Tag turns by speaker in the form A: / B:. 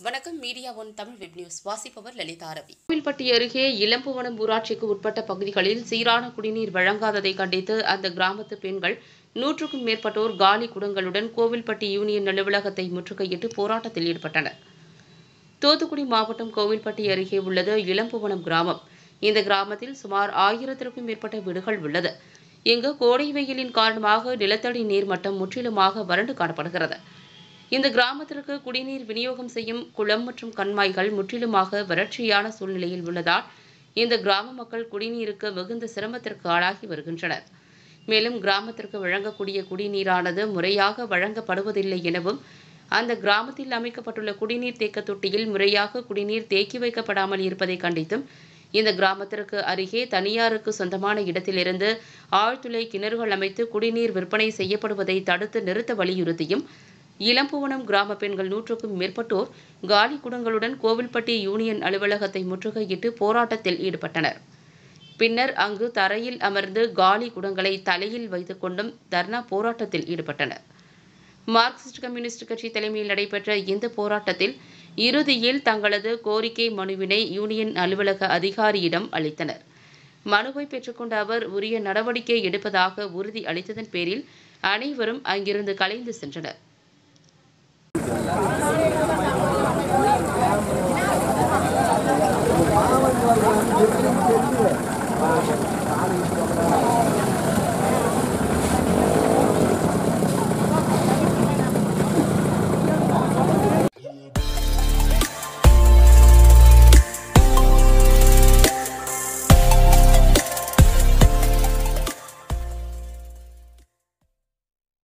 A: வணக்கம் media one Tamil web news வாசிப்பவர் லலிதா ரவி
B: கோவில்பட்டி அருகே இளம்புவனம் ஊராட்சிக்கு உட்பட்ட பகுதிகளில் சீரான குடிநீர் வழங்காததை கண்டித்து அந்த கிராமத்து பெண்கள் நூற்றுக்கும் மேற்பட்டோர் காலி குடங்களுடன் கோவில்பட்டி யூனியன் அலுவலகத்தை முற்றுகையிட்டு போராட்டத்தில் ஈடுபட்டனர் தூத்துக்குடி மாவட்டம் கோவில்பட்டி அருகே உள்ளது இளம்புவனம் கிராமம் இந்த கிராமத்தில் சுமார் ஆயிரத்திற்கும் மேற்பட்ட வீடுகள் உள்ளது இங்கு கோடை வெயிலின் காரணமாக நிலத்தடி நீர் மட்டம் முற்றிலுமாக வறண்டு காணப்படுகிறது இந்த கிராமத்திற்கு குடிநீர் விநியோகம் செய்யும் குளம் மற்றும் கண்மாய்கள் முற்றிலுமாக வறட்சியான சூழ்நிலையில் உள்ளதால் இந்த கிராம மக்கள் குடிநீருக்கு மிகுந்த சிரமத்திற்கு ஆளாகி வருகின்றனர் மேலும் கிராமத்திற்கு வழங்கக்கூடிய குடிநீரானது முறையாக வழங்கப்படுவதில்லை எனவும் அந்த கிராமத்தில் அமைக்கப்பட்டுள்ள குடிநீர் தேக்க தொட்டியில் முறையாக குடிநீர் தேக்கி வைக்கப்படாமல் இருப்பதை கண்டித்தும் இந்த கிராமத்திற்கு அருகே தனியாருக்கு சொந்தமான இடத்திலிருந்து ஆழ்துளை கிணறுகள் அமைத்து குடிநீர் விற்பனை செய்யப்படுவதை தடுத்து நிறுத்த வலியுறுத்தியும் இளம்புவனம் கிராம பெண்கள் நூற்றுக்கும் மேற்பட்டோர் காலி குடங்களுடன் கோவில்பட்டி யூனியன் அலுவலகத்தை முற்றுகையிட்டு போராட்டத்தில் ஈடுபட்டனர் பின்னர் அங்கு தரையில் அமர்ந்து காலி குடங்களை தலையில் வைத்துக் கொண்டும் தர்ணா போராட்டத்தில் ஈடுபட்டனர் மார்க்சிஸ்ட் கம்யூனிஸ்ட் கட்சி தலைமையில் நடைபெற்ற இந்த போராட்டத்தில் இறுதியில் தங்களது கோரிக்கை மனுவினை யூனியன் அலுவலக அதிகாரியிடம் அளித்தனர் மனுவை பெற்றுக்கொண்ட அவர் உரிய நடவடிக்கை எடுப்பதாக உறுதி அளித்ததன் பேரில் அனைவரும் அங்கிருந்து கலைந்து சென்றனர்